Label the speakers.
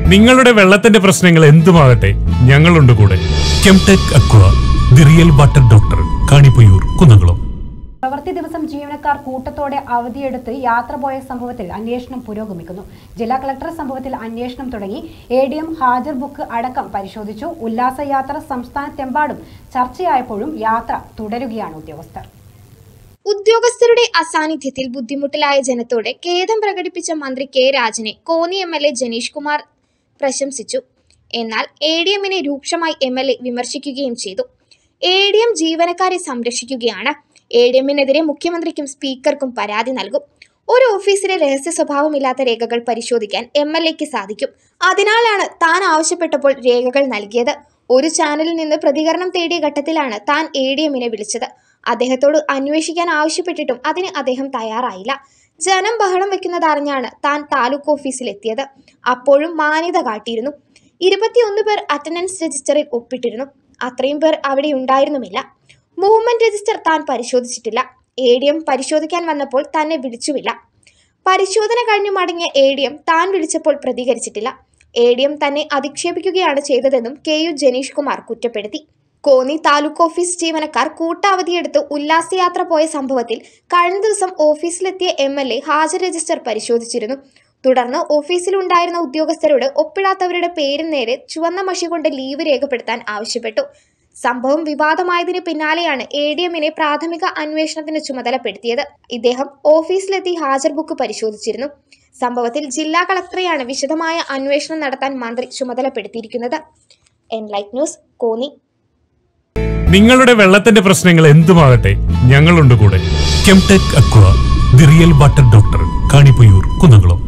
Speaker 1: നിങ്ങളുടെ വെള്ളത്തിന്റെ പ്രശ്നങ്ങൾ എന്തുമാകട്ടെ ഞങ്ങളുണ്ട് കൂടെ Chemtech aqua the real water doctor Kanipayyur Kunnamkulam
Speaker 2: പ്രവൃത്തി ദിവസം ജീവനക്കാർ കൂട്ടത്തോടെ അവധിയെടുത്ത് യാത്ര പോയ സംഭവത്തിൽ അന്വേഷണം പുരോഗമിക്കുന്നു ജില്ലാ കളക്ടർ സംഭവത്തിൽ അന്വേഷണം തുടങ്ങി എ ഡി എം ഹാജർ ബുക്ക് അടക്കം പരിശോധിച്ചു ഉല്ലാസയാത്ര സംസ്ഥാനത്തെമ്പാടും ചർച്ചയായപ്പോഴും യാത്ര തുടരുകയാണ് ഉദ്യോഗസ്ഥർ
Speaker 3: ഉദ്യോഗസ്ഥരുടെ അസാന്നിധ്യത്തിൽ ബുദ്ധിമുട്ടിലായ ജനത്തോട് ഖേദം പ്രകടിപ്പിച്ച മന്ത്രി K Rajan Konni M L A Janeesh Kumar പ്രശംസിച്ചു എന്നാൽ എ ഡി എമ്മിനെ രൂക്ഷമായി എം എൽ എ വിമർശിക്കുകയും ചെയ്തു എ ഡി എം ജീവനക്കാരെ സംരക്ഷിക്കുകയാണ് എ ഡി എമ്മിനെതിരെ മുഖ്യമന്ത്രിക്കും സ്പീക്കർക്കും പരാതി നൽകും ഒരു ഓഫീസിലെ രഹസ്യ സ്വഭാവമില്ലാത്ത രേഖകൾ പരിശോധിക്കാൻ എം എൽ എക്ക് സാധിക്കും അതിനാലാണ് താൻ ആവശ്യപ്പെട്ടപ്പോൾ രേഖകൾ നൽകിയത് ഒരു ചാനലിൽ നിന്ന് പ്രതികരണം തേടിയ ഘട്ടത്തിലാണ് താൻ എ ഡി എമ്മിനെ വിളിച്ചത് അദ്ദേഹത്തോട് അന്വേഷിക്കാൻ ആവശ്യപ്പെട്ടിട്ടും അതിന് അദ്ദേഹം തയ്യാറായില്ല ജനം ബഹളം വെക്കുന്നതറിഞ്ഞാണ് താൻ താലൂക്ക് ഓഫീസിലെത്തിയത് അപ്പോഴും മാന്യത കാട്ടിയിരുന്നു ഇരുപത്തിയൊന്ന് പേർ അറ്റൻഡൻസ് രജിസ്റ്ററിൽ ഒപ്പിട്ടിരുന്നു അത്രയും പേർ അവിടെ ഉണ്ടായിരുന്നുമില്ല മൂവ്മെന്റ് രജിസ്റ്റർ താൻ പരിശോധിച്ചിട്ടില്ല എ ഡി എം പരിശോധിക്കാൻ വന്നപ്പോൾ തന്നെ വിളിച്ചുമില്ല പരിശോധന കഴിഞ്ഞു മടങ്ങിയ എ ഡി എം താൻ വിളിച്ചപ്പോൾ പ്രതികരിച്ചിട്ടില്ല എ ഡി എം തന്നെ അധിക്ഷേപിക്കുകയാണ് ചെയ്തതെന്നും കെ യു ജനീഷ് കുമാർ കുറ്റപ്പെടുത്തി കോന്നി താലൂക്ക് ഓഫീസ് ജീവനക്കാർ കൂട്ടാവധിയെടുത്ത് ഉല്ലാസയാത്ര പോയ സംഭവത്തിൽ കഴിഞ്ഞ ദിവസം ഓഫീസിലെത്തിയ എം എൽ എ ഹാജർ രജിസ്റ്റർ പരിശോധിച്ചിരുന്നു തുടർന്ന് ഓഫീസിലുണ്ടായിരുന്ന ഉദ്യോഗസ്ഥരോട് ഒപ്പിടാത്തവരുടെ പേരും നേരെ ചുവന്ന മഷി കൊണ്ട് ലീവ് രേഖപ്പെടുത്താൻ ആവശ്യപ്പെട്ടു സംഭവം വിവാദമായതിന് പിന്നാലെയാണ് എ ഡി എമ്മിനെ പ്രാഥമിക അന്വേഷണത്തിന് ചുമതലപ്പെടുത്തിയത് ഇദ്ദേഹം ഓഫീസിലെത്തി ഹാജർ ബുക്ക് പരിശോധിച്ചിരുന്നു സംഭവത്തിൽ ജില്ലാ കളക്ടറെയാണ് വിശദമായ അന്വേഷണം നടത്താൻ മന്ത്രി ചുമതലപ്പെടുത്തിയിരിക്കുന്നത് എൻലൈറ്റ് ന്യൂസ് കോന്നി
Speaker 1: നിങ്ങളുടെ വെള്ളത്തിന്റെ പ്രശ്നങ്ങൾ എന്തുമാകട്ടെ ഞങ്ങളുണ്ട് കൂടെ Chemtech aqua the real water doctor Kanipayyur Kunnamkulam